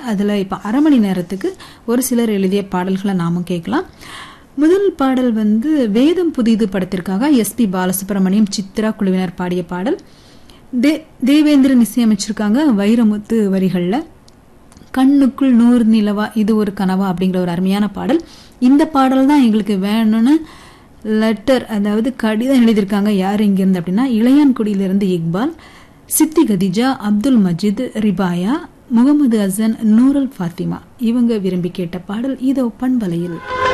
அதில் இப்போ அரை மணி நேரத்துக்கு ஒரு சிலர் எழுதிய பாடல்களை நாமும் கேட்கலாம் முதல் பாடல் வந்து வேதம் புதிது படத்திற்காக எஸ்பி பாலசுப்ரமணியம் சித்ரா குழுவினர் பாடிய பாடல் தே தேவேந்திரன் இசையமைச்சிருக்காங்க வைரமுத்து வரிகளில் கண்ணுக்குள் நூறு நிலவா இது ஒரு கனவா அப்படிங்கிற ஒரு அருமையான பாடல் இந்த பாடல் தான் எங்களுக்கு வேணும்னு லெட்டர் அதாவது கடிதம் எழுதியிருக்காங்க யார் இங்கிருந்து அப்படின்னா இளையான்குடியிலிருந்து இக்பால் சித்தி கதிஜா அப்துல் மஜித் ரிபாயா முகமது ஹசன் நூரல் ஃபாத்திமா இவங்க விரும்பி கேட்ட பாடல் இதோ பண்பலையில்